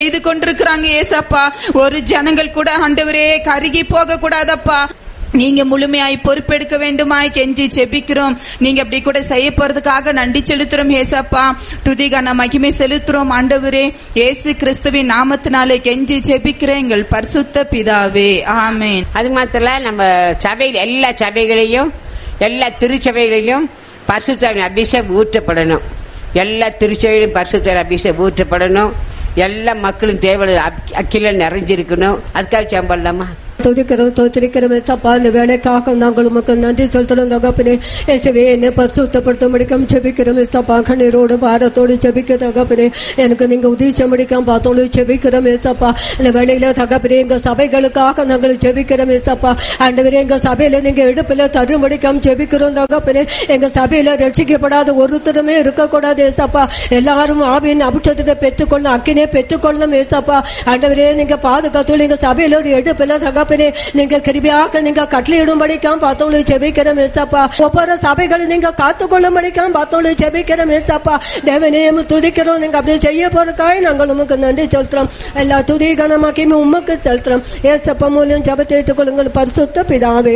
செய்து கொண்டிருக்கிறாங்க ஏசப்பா ஒரு ஜனங்கள் கூட ஆண்டவரே கருகி போக கூடாதப்பா நீங்க முழுமையாய் பொறுப்பெடுக்க வேண்டுமாய் கெஞ்சி செபிக்கிறோம் நீங்க அப்படி கூட செய்ய போறதுக்காக நன்றி செலுத்துறோம் ஏசப்பா துதிகான மகிமை செலுத்துறோம் ஆண்டவரே இயேசு கிறிஸ்துவின் நாமத்தினாலே கெஞ்சி செபிக்கிறேன் எங்கள் பரிசுத்த பிதாவே ஆமென் அது மாத்திரம் இல்ல, நம்ம சபையில் எல்லா சபைகளையும் எல்லா திருச்சபைகளிலும் பரிசுத்தாவின் அபிஷேகம் ஊற்றப்படணும் எல்லா திருச்சபையிலும் பரிசுத்தாவின் அபிஷேகம் ஊற்றப்படணும் எல்லா மக்களும் தேவை அக்கில நிறைஞ்சிருக்கணும் அதுக்காக சம்பளமா துதிக்கிறோம் தோற்றிருக்கிறோம் ஏசப்பா இந்த வேலைக்காக நாங்கள் உமக்கு நன்றி செலுத்துறோம் தகப்பனே இயேசுவே என்னை பரிசுத்தப்படுத்த முடிக்கும் செபிக்கிறோம் ஏசப்பா கண்ணீரோடு பாரத்தோடு செபிக்க தகப்பனே எனக்கு நீங்க உதவி முடிக்கும் பார்த்தோடு செபிக்கிறோம் ஏசப்பா இந்த வேலையில தகப்பனே எங்க சபைகளுக்காக நாங்கள் செபிக்கிறோம் ஏசப்பா ஆண்டவரே எங்க சபையில நீங்க எடுப்பில தருமடிக்காம செபிக்கிறோம் தகப்பனே எங்க சபையில ரட்சிக்கப்படாத ஒருத்தருமே இருக்கக்கூடாது ஏசப்பா எல்லாரும் ஆவியின் அபிஷேகத்தை பெற்றுக்கொள்ள அக்கினே பெற்றுக்கொள்ளணும் ஏசப்பா ஆண்டவரே நீங்க பாதுகாத்து எங்க சபையில ஒரு எடுப்பில தகப்பனே நீங்க கிருபியாக நீங்க கட்டளையிடும்படிக்காம் பார்த்தவங்களுக்கு செபிக்கிறோம் ஏசப்பா ஒவ்வொரு சபைகளை நீங்க காத்துக்கொள்ளும்படிக்காம் பார்த்தவங்களுக்கு செபிக்கிறோம் ஏசப்பா தேவனையும் துதிக்கிறோம் நீங்க அப்படி செய்ய போறக்காய் நாங்கள் உமக்கு நன்றி செலுத்துறோம் எல்லா துதி கனமாக்கியுமே உமக்கு செலுத்துறோம் ஏசப்பா மூலியம் ஜபத்தை ஏற்றுக்கொள்ளுங்கள் பரிசுத்த பிதாவே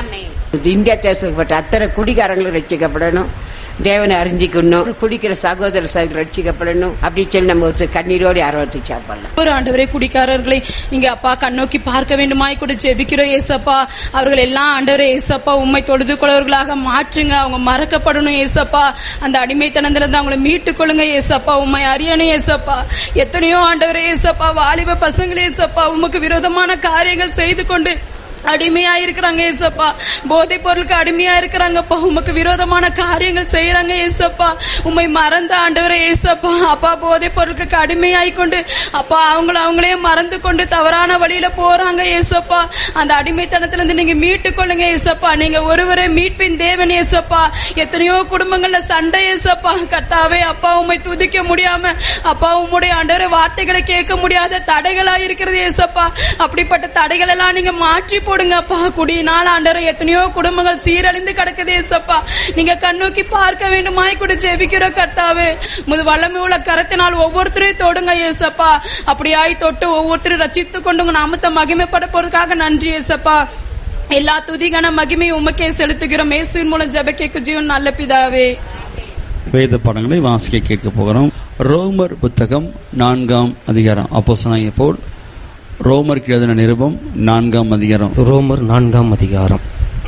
இந்தியா தேசப்பட்ட அத்தனை குடிகாரங்களும் ரட்சிக்கப்படணும் தேவனை அறிஞ்சிக்கணும் குடிக்கிற சகோதர சகோதரர் ரட்சிக்கப்படணும் அப்படின்னு சொல்லி நம்ம ஒரு கண்ணீரோடு ஆர்வத்தை சாப்பிடலாம் ஒரு ஆண்டவரே குடிக்காரர்களை நீங்க அப்பா கண்ணோக்கி பார்க்க வேண்டுமாய் கூட ஜெபிக்கிறோம் ஏசப்பா அவர்கள் எல்லாம் ஆண்டவரே ஏசப்பா உண்மை தொழுது கொள்வர்களாக மாற்றுங்க அவங்க மறக்கப்படணும் ஏசப்பா அந்த அடிமைத்தனத்துல இருந்து அவங்களை மீட்டுக் கொள்ளுங்க ஏசப்பா உண்மை அறியணும் ஏசப்பா எத்தனையோ ஆண்டவரே ஏசப்பா வாலிப பசங்களே ஏசப்பா உமக்கு விரோதமான காரியங்கள் செய்து கொண்டு அடிமையா இருக்கிறாங்க ஏசப்பா போதை பொருளுக்கு அடிமையா இருக்கிறாங்கப்பா உமக்கு விரோதமான காரியங்கள் செய்யறாங்க ஏசப்பா உண்மை மறந்த ஆண்டவரே ஏசப்பா அப்பா போதை பொருளுக்கு அடிமையாய் கொண்டு அப்பா அவங்கள அவங்களே மறந்து கொண்டு தவறான வழியில போறாங்க ஏசப்பா அந்த அடிமைத்தனத்துல இருந்து நீங்க மீட்டு கொள்ளுங்க ஏசப்பா நீங்க ஒருவரே மீட்பின் தேவன் ஏசப்பா எத்தனையோ குடும்பங்கள்ல சண்டை ஏசப்பா கர்த்தாவே அப்பா உண்மை துதிக்க முடியாம அப்பா உம்முடைய ஆண்டவரே வார்த்தைகளை கேட்க முடியாத தடைகளா இருக்கிறது ஏசப்பா அப்படிப்பட்ட தடைகள் எல்லாம் நீங்க மாற்றி போடுங்க அப்பா குடியினால் ஆண்டவரே எத்தனையோ குடும்பங்கள் சீரழிந்து கிடக்குது ஏசப்பா நீங்க கண்ணோக்கி பார்க்க வேண்டுமாய் கூட ஜெபிக்கிற கர்த்தாவே முது வல்லமை உள்ள கரத்தினால் ஒவ்வொருத்தரையும் தொடுங்க ஏசப்பா அப்படியாய் தொட்டு ஒவ்வொருத்தரும் ரசித்து கொண்டு உங்க நாமத்தை மகிமைப்பட போறதுக்காக நன்றி ஏசப்பா எல்லா துதிகன மகிமை உமக்கே செலுத்துகிறோம் இயேசுவின் மூலம் ஜெப கேட்கும் ஜீவன் நல்ல பிதாவே வேத பாடங்களை வாசிக்க கேட்க போகிறோம் ரோமர் புத்தகம் நான்காம் அதிகாரம் அப்போஸ்தலனாகிய பவுல் ரோமருக்கு எழுதின நிருபம் நான்காம் அதிகாரம் ரோமர் நான்காம் அதிகாரம்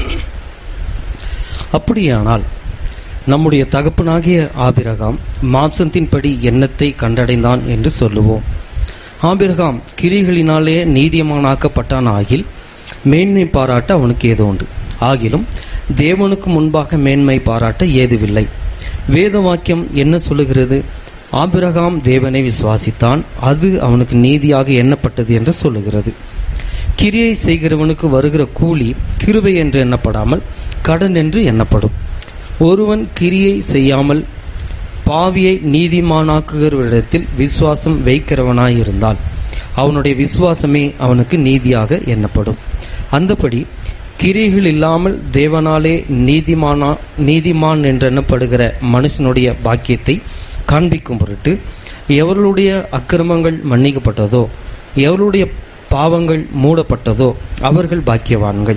அப்படியானால் நம்முடைய தகப்பனாகிய ஆபிரகாம் மாம்சத்தின்படி எண்ணத்தை கண்டடைந்தான் என்று சொல்லுவோம் ஆபிரகாம் கிரிகளினாலே நீதிமானாக்கப்பட்டான் ஆகில் மேன்மை பாராட்ட அவனுக்கு ஏதோ உண்டு ஆகிலும் தேவனுக்கு முன்பாக மேன்மை பாராட்ட ஏதுவில்லை வேத வாக்கியம் என்ன சொல்லுகிறது ஆபிரகாம் தேவனை விசுவாசித்தான் அது அவனுக்கு நீதியாக எண்ணப்பட்டது என்று சொல்லுகிறது கிரியை செய்கிறவனுக்கு வருகிற கூலி கிருபை என்று எண்ணப்படாமல் கடன் என்று எண்ணப்படும் ஒருவன் கிரியை செய்யாமல் பாவியை நீதிமானாக்குகிறவரிடத்தில் விசுவாசம் வைக்கிறவனாயிருந்தால் அவனுடைய விசுவாசமே அவனுக்கு நீதியாக எண்ணப்படும் அந்தபடி கிரிகள் இல்லாமல் தேவனாலே நீதிமானா நீதிமான் என்றெண்ணப்படுகிற மனுஷனுடைய பாக்கியத்தை காண்பிக்கும் பொருட்டு எவர்களுடைய அக்கிரமங்கள் மன்னிக்கப்பட்டதோ எவருடைய பாவங்கள் மூடப்பட்டதோ அவர்கள் பாக்கியவான்கள்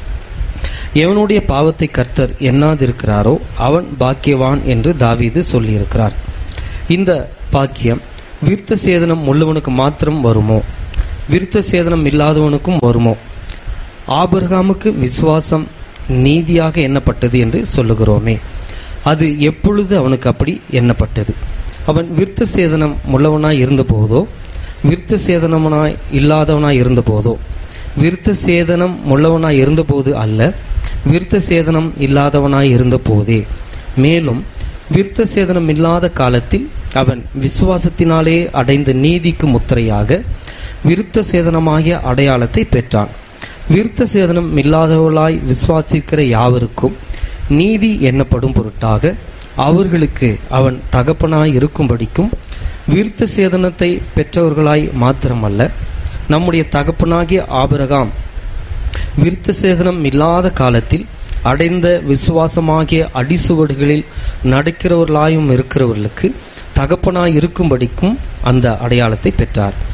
எவனுடைய பாவத்தை கர்த்தர் எண்ணாதிருக்கிறாரோ அவன் பாக்கியவான் என்று தாவீது சொல்லியிருக்கிறார் இந்த பாக்கியம் விருத்த சேதனம் உள்ளவனுக்கு மாத்திரம் வருமோ விருத்த சேதனம் இல்லாதவனுக்கும் வருமோ ஆபிரகாமுக்கு விசுவாசம் நீதியாக எண்ணப்பட்டது என்று சொல்லுகிறோமே அது எப்பொழுது அவனுக்கு அப்படி எண்ணப்பட்டது அவன் விருத்த சேதனம் உள்ளவனாய் இருந்த போதோ விருத்த சேதனமனாய் இல்லாதவனாய் இருந்த போதோ விருத்த சேதனம் உள்ளவனாய் இருந்தபோது அல்ல விருத்த சேதனம் இல்லாதவனாய் இருந்த போதே மேலும் விருத்த சேதனம் இல்லாத காலத்தில் அவன் விசுவாசத்தினாலே அடைந்த நீதிக்கு முத்திரையாக விருத்த சேதனமாகிய அடையாளத்தை பெற்றான் விருத்த சேதனம் இல்லாதவர்களாய் விசுவாசிக்கிற யாவருக்கும் நீதி எண்ணப்படும் பொருட்டாக அவர்களுக்கு அவன் தகப்பனாய் இருக்கும்படிக்கும் விருத்த சேதனத்தை பெற்றவர்களாய் மாத்திரமல்ல நம்முடைய தகப்பனாகிய ஆபிரகாம் விருத்த சேதனம் இல்லாத காலத்தில் அடைந்த விசுவாசமாகிய அடிசுவடுகளில் நடக்கிறவர்களாயும் இருக்கிறவர்களுக்கு தகப்பனாய் இருக்கும்படிக்கும் அந்த அடையாளத்தை பெற்றார்